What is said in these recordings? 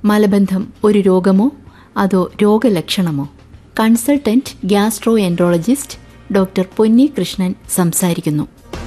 മലബന്ധം ഒരു രോഗമോ അതോ രോഗലക്ഷണമോ consultant gastroenterologist doctor Ponni Krishnan സംസാരിക്കുന്നു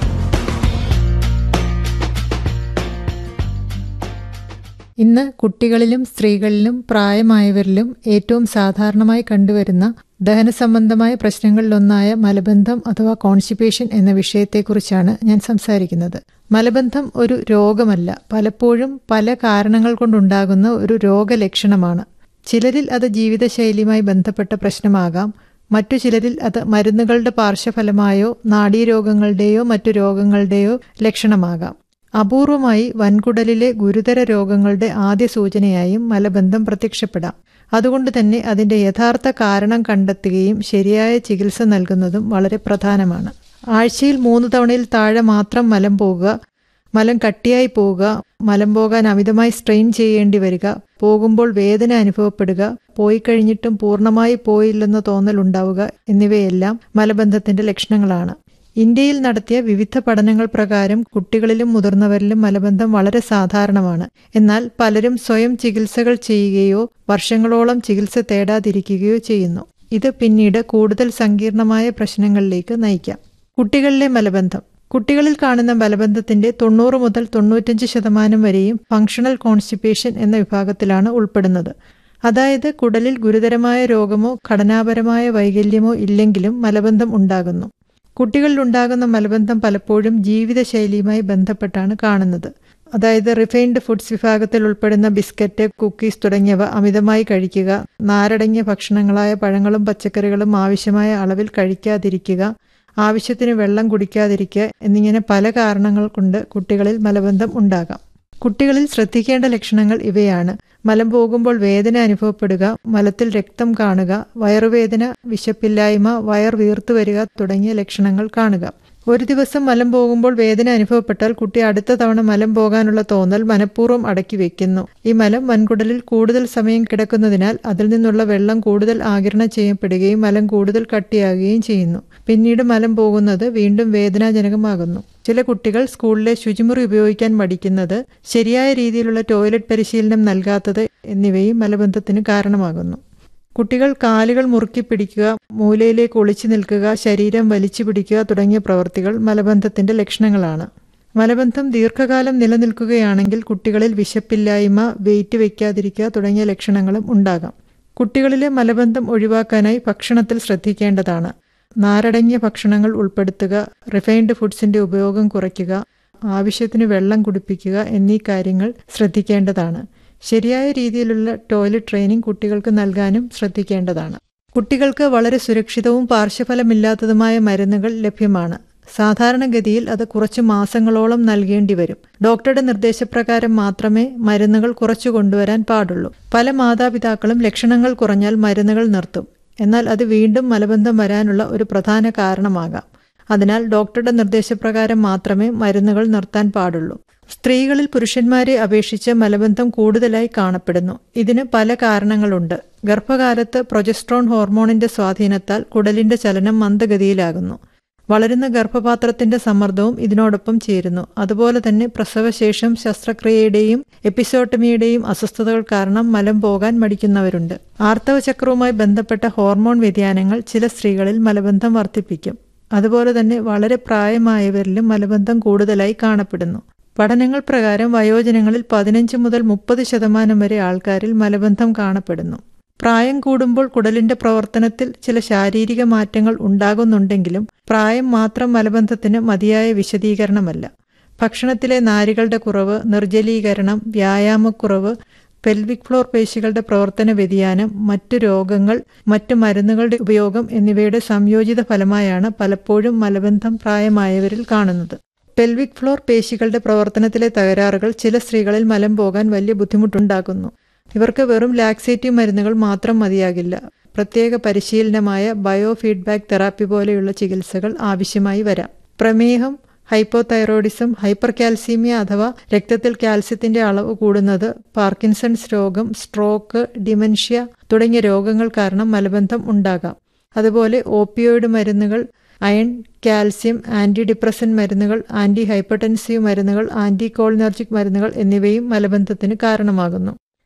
ഇന്ന് കുട്ടികളിലും സ്ത്രീകളിലും പ്രായമായവരിലും ഏറ്റവും സാധാരണമായി കണ്ടുവരുന്ന ദഹന സംബന്ധമായ പ്രശ്നങ്ങളിലൊന്നായ മലബന്ധം അഥവാ കോൺസ്റ്റിപ്പേഷൻ എന്ന വിഷയത്തെക്കുറിച്ചാണ് ഞാൻ സംസാരിക്കുന്നത് മലബന്ധം ഒരു രോഗമല്ല പലപ്പോഴും പല കാരണങ്ങൾ കൊണ്ടുണ്ടാകുന്ന ഒരു രോഗലക്ഷണമാണ് ചിലരിൽ അത് ജീവിതശൈലിയുമായി ബന്ധപ്പെട്ട പ്രശ്നമാകാം മറ്റു ചിലരിൽ അത് മരുന്നുകളുടെ പാർശ്വഫലമായോ നാഡീരോഗങ്ങളുടെയോ മറ്റു രോഗങ്ങളുടെയോ ലക്ഷണമാകാം അപൂർവമായി വൻകുടലിലെ ഗുരുതര രോഗങ്ങളുടെ ആദ്യ സൂചനയായും മലബന്ധം പ്രത്യക്ഷപ്പെടാം അതുകൊണ്ട് തന്നെ അതിന്റെ യഥാർത്ഥ കാരണം കണ്ടെത്തുകയും ശരിയായ ചികിത്സ നൽകുന്നതും വളരെ പ്രധാനമാണ് ആഴ്ചയിൽ മൂന്ന് തവണയിൽ താഴെ മാത്രം മലം പോകുക മലം കട്ടിയായി പോവുക മലം പോകാൻ അമിതമായി സ്ട്രെയിൻ ചെയ്യേണ്ടി വരിക പോകുമ്പോൾ വേദന അനുഭവപ്പെടുക പോയി കഴിഞ്ഞിട്ടും പൂർണ്ണമായി പോയില്ലെന്ന തോന്നൽ ഉണ്ടാവുക എന്നിവയെല്ലാം മലബന്ധത്തിന്റെ ലക്ഷണങ്ങളാണ് ഇന്ത്യയിൽ നടത്തിയ വിവിധ പഠനങ്ങൾ പ്രകാരം കുട്ടികളിലും മുതിർന്നവരിലും മലബന്ധം വളരെ സാധാരണമാണ് എന്നാൽ പലരും സ്വയം ചികിത്സകൾ ചെയ്യുകയോ വർഷങ്ങളോളം ചികിത്സ തേടാതിരിക്കുകയോ ചെയ്യുന്നു ഇത് പിന്നീട് കൂടുതൽ സങ്കീർണമായ പ്രശ്നങ്ങളിലേക്ക് നയിക്കാം കുട്ടികളിലെ മലബന്ധം കുട്ടികളിൽ കാണുന്ന മലബന്ധത്തിന്റെ തൊണ്ണൂറ് മുതൽ തൊണ്ണൂറ്റഞ്ച് ശതമാനം വരെയും ഫങ്ഷണൽ കോൺസ്റ്റിപ്പേഷൻ എന്ന വിഭാഗത്തിലാണ് ഉൾപ്പെടുന്നത് അതായത് കുടലിൽ ഗുരുതരമായ രോഗമോ ഘടനാപരമായ വൈകല്യമോ ഇല്ലെങ്കിലും മലബന്ധം ഉണ്ടാകുന്നു കുട്ടികളിലുണ്ടാകുന്ന മലബന്ധം പലപ്പോഴും ജീവിതശൈലിയുമായി ബന്ധപ്പെട്ടാണ് കാണുന്നത് അതായത് റിഫൈൻഡ് ഫുഡ്സ് വിഭാഗത്തിൽ ഉൾപ്പെടുന്ന ബിസ്ക്കറ്റ് കുക്കീസ് തുടങ്ങിയവ അമിതമായി കഴിക്കുക നാരടങ്ങിയ ഭക്ഷണങ്ങളായ പഴങ്ങളും പച്ചക്കറികളും ആവശ്യമായ അളവിൽ കഴിക്കാതിരിക്കുക ആവശ്യത്തിന് വെള്ളം കുടിക്കാതിരിക്കുക എന്നിങ്ങനെ പല കാരണങ്ങൾ കൊണ്ട് കുട്ടികളിൽ മലബന്ധം ഉണ്ടാകാം കുട്ടികളിൽ ശ്രദ്ധിക്കേണ്ട ലക്ഷണങ്ങൾ ഇവയാണ് മലം പോകുമ്പോൾ വേദന അനുഭവപ്പെടുക മലത്തിൽ രക്തം കാണുക വയറുവേദന വിശപ്പില്ലായ്മ വയർ വീർത്തു വരിക തുടങ്ങിയ ലക്ഷണങ്ങൾ കാണുക ഒരു ദിവസം മലം പോകുമ്പോൾ വേദന അനുഭവപ്പെട്ടാൽ കുട്ടി അടുത്ത തവണ മലം പോകാനുള്ള തോന്നൽ മനഃപൂർവ്വം അടക്കി വെക്കുന്നു ഈ മലം വൻകുടലിൽ കൂടുതൽ സമയം കിടക്കുന്നതിനാൽ അതിൽ നിന്നുള്ള വെള്ളം കൂടുതൽ ആകിരണം ചെയ്യപ്പെടുകയും മലം കൂടുതൽ കട്ടിയാകുകയും ചെയ്യുന്നു പിന്നീട് മലം പോകുന്നത് വീണ്ടും വേദനാജനകമാകുന്നു ചില കുട്ടികൾ സ്കൂളിലെ ശുചിമുറി ഉപയോഗിക്കാൻ മടിക്കുന്നത് ശരിയായ രീതിയിലുള്ള ടോയ്ലറ്റ് പരിശീലനം നൽകാത്തത് എന്നിവയും മലബന്ധത്തിന് കാരണമാകുന്നു കുട്ടികൾ കാലുകൾ മുറുക്കി പിടിക്കുക മൂലയിലേക്ക് ഒളിച്ചു നിൽക്കുക ശരീരം വലിച്ചു പിടിക്കുക തുടങ്ങിയ പ്രവൃത്തികൾ മലബന്ധത്തിന്റെ ലക്ഷണങ്ങളാണ് മലബന്ധം ദീർഘകാലം നിലനിൽക്കുകയാണെങ്കിൽ കുട്ടികളിൽ വിശപ്പില്ലായ്മ വെയിറ്റ് വയ്ക്കാതിരിക്കുക തുടങ്ങിയ ലക്ഷണങ്ങളും ഉണ്ടാകാം കുട്ടികളിലെ മലബന്ധം ഒഴിവാക്കാനായി ഭക്ഷണത്തിൽ ശ്രദ്ധിക്കേണ്ടതാണ് നാരടങ്ങിയ ഭക്ഷണങ്ങൾ ഉൾപ്പെടുത്തുക റിഫൈൻഡ് ഫുഡ്സിന്റെ ഉപയോഗം കുറയ്ക്കുക ആവശ്യത്തിന് വെള്ളം കുടിപ്പിക്കുക എന്നീ കാര്യങ്ങൾ ശ്രദ്ധിക്കേണ്ടതാണ് ശരിയായ രീതിയിലുള്ള ടോയ്ലറ്റ് ട്രെയിനിങ് കുട്ടികൾക്ക് നൽകാനും ശ്രദ്ധിക്കേണ്ടതാണ് കുട്ടികൾക്ക് വളരെ സുരക്ഷിതവും പാർശ്വഫലമില്ലാത്തതുമായ മരുന്നുകൾ ലഭ്യമാണ് സാധാരണഗതിയിൽ അത് കുറച്ച് മാസങ്ങളോളം നൽകേണ്ടി വരും ഡോക്ടറുടെ നിർദ്ദേശപ്രകാരം മാത്രമേ മരുന്നുകൾ കുറച്ചു കൊണ്ടുവരാൻ പാടുള്ളൂ പല മാതാപിതാക്കളും ലക്ഷണങ്ങൾ കുറഞ്ഞാൽ മരുന്നുകൾ നിർത്തും എന്നാൽ അത് വീണ്ടും മലബന്ധം വരാനുള്ള ഒരു പ്രധാന കാരണമാകാം അതിനാൽ ഡോക്ടറുടെ നിർദ്ദേശപ്രകാരം മാത്രമേ മരുന്നുകൾ നിർത്താൻ പാടുള്ളൂ സ്ത്രീകളിൽ പുരുഷന്മാരെ അപേക്ഷിച്ച് മലബന്ധം കൂടുതലായി കാണപ്പെടുന്നു ഇതിന് പല കാരണങ്ങളുണ്ട് ഗർഭകാലത്ത് പ്രൊജസ്ട്രോൺ ഹോർമോണിന്റെ സ്വാധീനത്താൽ കുടലിന്റെ ചലനം മന്ദഗതിയിലാകുന്നു വളരുന്ന ഗർഭപാത്രത്തിന്റെ സമ്മർദ്ദവും ഇതിനോടൊപ്പം ചേരുന്നു അതുപോലെ തന്നെ പ്രസവശേഷം ശസ്ത്രക്രിയയുടെയും എപ്പിസോട്ടമിയുടെയും അസ്വസ്ഥതകൾ കാരണം മലം പോകാൻ മടിക്കുന്നവരുണ്ട് ആർത്തവ ചക്രവുമായി ബന്ധപ്പെട്ട ഹോർമോൺ വ്യതിയാനങ്ങൾ ചില സ്ത്രീകളിൽ മലബന്ധം വർദ്ധിപ്പിക്കും അതുപോലെ തന്നെ വളരെ പ്രായമായവരിലും മലബന്ധം കൂടുതലായി കാണപ്പെടുന്നു പഠനങ്ങൾ പ്രകാരം വയോജനങ്ങളിൽ പതിനഞ്ച് മുതൽ മുപ്പത് ശതമാനം വരെ ആൾക്കാരിൽ മലബന്ധം കാണപ്പെടുന്നു പ്രായം കൂടുമ്പോൾ കുടലിന്റെ പ്രവർത്തനത്തിൽ ചില ശാരീരിക മാറ്റങ്ങൾ ഉണ്ടാകുന്നുണ്ടെങ്കിലും പ്രായം മാത്രം മലബന്ധത്തിന് മതിയായ വിശദീകരണമല്ല ഭക്ഷണത്തിലെ നാരുകളുടെ കുറവ് നിർജ്ജലീകരണം വ്യായാമക്കുറവ് പെൽവിക് ഫ്ലോർ പേശികളുടെ പ്രവർത്തന വ്യതിയാനം മറ്റു രോഗങ്ങൾ മറ്റു മരുന്നുകളുടെ ഉപയോഗം എന്നിവയുടെ സംയോജിത ഫലമായാണ് പലപ്പോഴും മലബന്ധം പ്രായമായവരിൽ കാണുന്നത് പെൽവിക് ഫ്ലോർ പേശികളുടെ പ്രവർത്തനത്തിലെ തകരാറുകൾ ചില സ്ത്രീകളിൽ മലം പോകാൻ വലിയ ബുദ്ധിമുട്ടുണ്ടാക്കുന്നു ഇവർക്ക് വെറും ലാക്സേറ്റീവ് മരുന്നുകൾ മാത്രം മതിയാകില്ല പ്രത്യേക പരിശീലനമായ ബയോ ഫീഡ്ബാക്ക് തെറാപ്പി പോലെയുള്ള ചികിത്സകൾ ആവശ്യമായി വരാം പ്രമേഹം ഹൈപ്പോതൈറോയിഡിസം ഹൈപ്പർ കാൽസീമിയ അഥവാ രക്തത്തിൽ കാൽസ്യത്തിന്റെ അളവ് കൂടുന്നത് പാർക്കിൻസൺസ് രോഗം സ്ട്രോക്ക് ഡിമെൻഷ്യ തുടങ്ങിയ രോഗങ്ങൾ കാരണം മലബന്ധം ഉണ്ടാകാം അതുപോലെ ഓപ്പിയോയിഡ് മരുന്നുകൾ അയൺ കാൽസ്യം ആന്റി ഡിപ്രസൻ മരുന്നുകൾ ആന്റി ഹൈപ്പർടെൻസീവ് മരുന്നുകൾ ആന്റി കോളിനർജിക് മരുന്നുകൾ എന്നിവയും മലബന്ധത്തിന് കാരണമാകുന്നു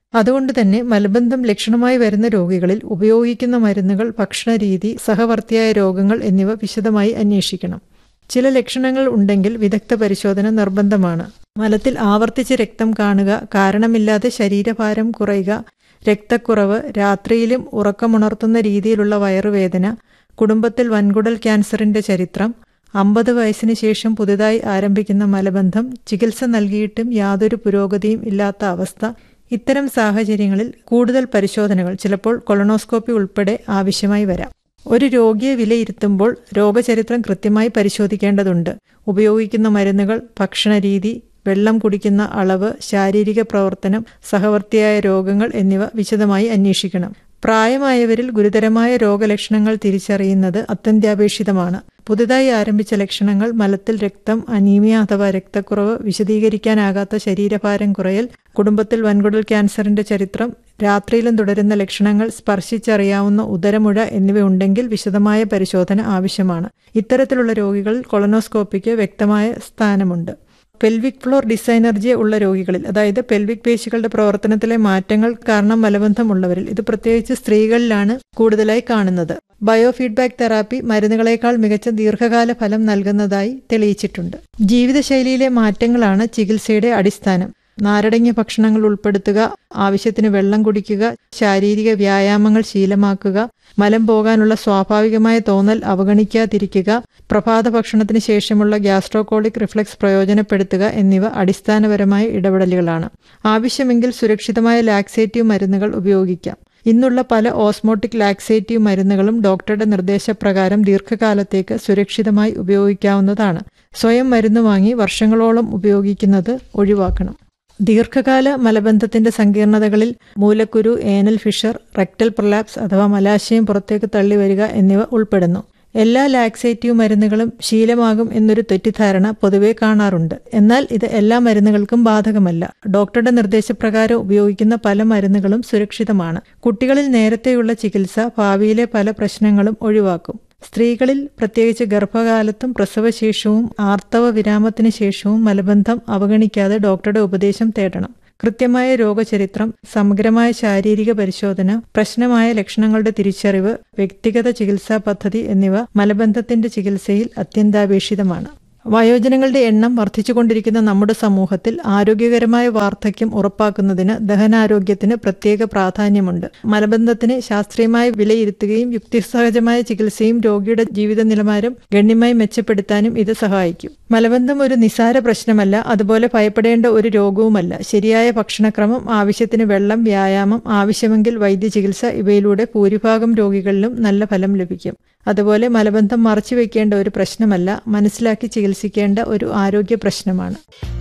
അതുകൊണ്ട് തന്നെ മലബന്ധം ലക്ഷണമായി വരുന്ന രോഗികളിൽ ഉപയോഗിക്കുന്ന മരുന്നുകൾ ഭക്ഷണരീതി സഹവർത്തിയായ രോഗങ്ങൾ എന്നിവ വിശദമായി അന്വേഷിക്കണം ചില ലക്ഷണങ്ങൾ ഉണ്ടെങ്കിൽ വിദഗ്ധ പരിശോധന നിർബന്ധമാണ് മലത്തിൽ ആവർത്തിച്ച് രക്തം കാണുക കാരണമില്ലാതെ ശരീരഭാരം കുറയുക രക്തക്കുറവ് രാത്രിയിലും ഉറക്കമുണർത്തുന്ന രീതിയിലുള്ള വയറുവേദന കുടുംബത്തിൽ വൻകുടൽ ക്യാൻസറിന്റെ ചരിത്രം അമ്പത് വയസ്സിന് ശേഷം പുതുതായി ആരംഭിക്കുന്ന മലബന്ധം ചികിത്സ നൽകിയിട്ടും യാതൊരു പുരോഗതിയും ഇല്ലാത്ത അവസ്ഥ ഇത്തരം സാഹചര്യങ്ങളിൽ കൂടുതൽ പരിശോധനകൾ ചിലപ്പോൾ കൊളോണോസ്കോപ്പി ഉൾപ്പെടെ ആവശ്യമായി വരാം ഒരു രോഗിയെ വിലയിരുത്തുമ്പോൾ രോഗചരിത്രം കൃത്യമായി പരിശോധിക്കേണ്ടതുണ്ട് ഉപയോഗിക്കുന്ന മരുന്നുകൾ ഭക്ഷണരീതി വെള്ളം കുടിക്കുന്ന അളവ് ശാരീരിക പ്രവർത്തനം സഹവർത്തിയായ രോഗങ്ങൾ എന്നിവ വിശദമായി അന്വേഷിക്കണം പ്രായമായവരിൽ ഗുരുതരമായ രോഗലക്ഷണങ്ങൾ തിരിച്ചറിയുന്നത് അത്യന്താപേക്ഷിതമാണ് പുതുതായി ആരംഭിച്ച ലക്ഷണങ്ങൾ മലത്തിൽ രക്തം അനീമിയ അഥവാ രക്തക്കുറവ് വിശദീകരിക്കാനാകാത്ത ശരീരഭാരം കുറയൽ കുടുംബത്തിൽ വൻകുടൽ ക്യാൻസറിന്റെ ചരിത്രം രാത്രിയിലും തുടരുന്ന ലക്ഷണങ്ങൾ സ്പർശിച്ചറിയാവുന്ന ഉദരമുഴ എന്നിവയുണ്ടെങ്കിൽ വിശദമായ പരിശോധന ആവശ്യമാണ് ഇത്തരത്തിലുള്ള രോഗികളിൽ കൊളനോസ്കോപ്പിക്ക് വ്യക്തമായ സ്ഥാനമുണ്ട് പെൽവിക് ഫ്ലോർ ഡിസൈനർജി ഉള്ള രോഗികളിൽ അതായത് പെൽവിക് പേശികളുടെ പ്രവർത്തനത്തിലെ മാറ്റങ്ങൾ കാരണം മലബന്ധം ഉള്ളവരിൽ ഇത് പ്രത്യേകിച്ച് സ്ത്രീകളിലാണ് കൂടുതലായി കാണുന്നത് ബയോഫീഡ്ബാക്ക് തെറാപ്പി മരുന്നുകളേക്കാൾ മികച്ച ദീർഘകാല ഫലം നൽകുന്നതായി തെളിയിച്ചിട്ടുണ്ട് ജീവിതശൈലിയിലെ മാറ്റങ്ങളാണ് ചികിത്സയുടെ അടിസ്ഥാനം നാരടങ്ങിയ ഭക്ഷണങ്ങൾ ഉൾപ്പെടുത്തുക ആവശ്യത്തിന് വെള്ളം കുടിക്കുക ശാരീരിക വ്യായാമങ്ങൾ ശീലമാക്കുക മലം പോകാനുള്ള സ്വാഭാവികമായ തോന്നൽ അവഗണിക്കാതിരിക്കുക പ്രഭാത ഭക്ഷണത്തിന് ശേഷമുള്ള ഗ്യാസ്ട്രോകോളിക് റിഫ്ലക്സ് പ്രയോജനപ്പെടുത്തുക എന്നിവ അടിസ്ഥാനപരമായ ഇടപെടലുകളാണ് ആവശ്യമെങ്കിൽ സുരക്ഷിതമായ ലാക്സേറ്റീവ് മരുന്നുകൾ ഉപയോഗിക്കാം ഇന്നുള്ള പല ഓസ്മോട്ടിക് ലാക്സേറ്റീവ് മരുന്നുകളും ഡോക്ടറുടെ നിർദ്ദേശപ്രകാരം ദീർഘകാലത്തേക്ക് സുരക്ഷിതമായി ഉപയോഗിക്കാവുന്നതാണ് സ്വയം മരുന്ന് വാങ്ങി വർഷങ്ങളോളം ഉപയോഗിക്കുന്നത് ഒഴിവാക്കണം ദീർഘകാല മലബന്ധത്തിന്റെ സങ്കീർണതകളിൽ മൂലക്കുരു ഏനൽ ഫിഷർ റെക്ടൽ പ്രൊലാപ്സ് അഥവാ മലാശയം പുറത്തേക്ക് തള്ളി വരിക എന്നിവ ഉൾപ്പെടുന്നു എല്ലാ ലാക്സേറ്റീവ് മരുന്നുകളും ശീലമാകും എന്നൊരു തെറ്റിദ്ധാരണ പൊതുവെ കാണാറുണ്ട് എന്നാൽ ഇത് എല്ലാ മരുന്നുകൾക്കും ബാധകമല്ല ഡോക്ടറുടെ നിർദ്ദേശപ്രകാരം ഉപയോഗിക്കുന്ന പല മരുന്നുകളും സുരക്ഷിതമാണ് കുട്ടികളിൽ നേരത്തെയുള്ള ചികിത്സ ഭാവിയിലെ പല പ്രശ്നങ്ങളും ഒഴിവാക്കും സ്ത്രീകളിൽ പ്രത്യേകിച്ച് ഗർഭകാലത്തും പ്രസവശേഷവും ആർത്തവ വിരാമത്തിന് ശേഷവും മലബന്ധം അവഗണിക്കാതെ ഡോക്ടറുടെ ഉപദേശം തേടണം കൃത്യമായ രോഗചരിത്രം സമഗ്രമായ ശാരീരിക പരിശോധന പ്രശ്നമായ ലക്ഷണങ്ങളുടെ തിരിച്ചറിവ് വ്യക്തിഗത ചികിത്സാ പദ്ധതി എന്നിവ മലബന്ധത്തിന്റെ ചികിത്സയിൽ അത്യന്താപേക്ഷിതമാണ് വയോജനങ്ങളുടെ എണ്ണം വർദ്ധിച്ചുകൊണ്ടിരിക്കുന്ന നമ്മുടെ സമൂഹത്തിൽ ആരോഗ്യകരമായ വാർദ്ധക്യം ഉറപ്പാക്കുന്നതിന് ദഹനാരോഗ്യത്തിന് പ്രത്യേക പ്രാധാന്യമുണ്ട് മലബന്ധത്തിന് ശാസ്ത്രീയമായി വിലയിരുത്തുകയും യുക്തിസഹജമായ ചികിത്സയും രോഗിയുടെ ജീവിത നിലവാരം ഗണ്യമായി മെച്ചപ്പെടുത്താനും ഇത് സഹായിക്കും മലബന്ധം ഒരു നിസാര പ്രശ്നമല്ല അതുപോലെ ഭയപ്പെടേണ്ട ഒരു രോഗവുമല്ല ശരിയായ ഭക്ഷണക്രമം ആവശ്യത്തിന് വെള്ളം വ്യായാമം ആവശ്യമെങ്കിൽ വൈദ്യചികിത്സ ഇവയിലൂടെ ഭൂരിഭാഗം രോഗികളിലും നല്ല ഫലം ലഭിക്കും അതുപോലെ മലബന്ധം മറച്ചുവെക്കേണ്ട ഒരു പ്രശ്നമല്ല മനസ്സിലാക്കി ചികിത്സിക്കേണ്ട ഒരു ആരോഗ്യ പ്രശ്നമാണ്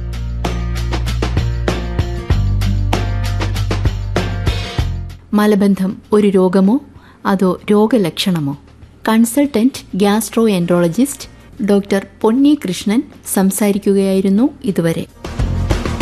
മലബന്ധം ഒരു രോഗമോ അതോ രോഗലക്ഷണമോ consultant gastroenterologist doctor Ponni Krishnan സംസാരിക്കുകയായിരുന്നു ഇതുവരെ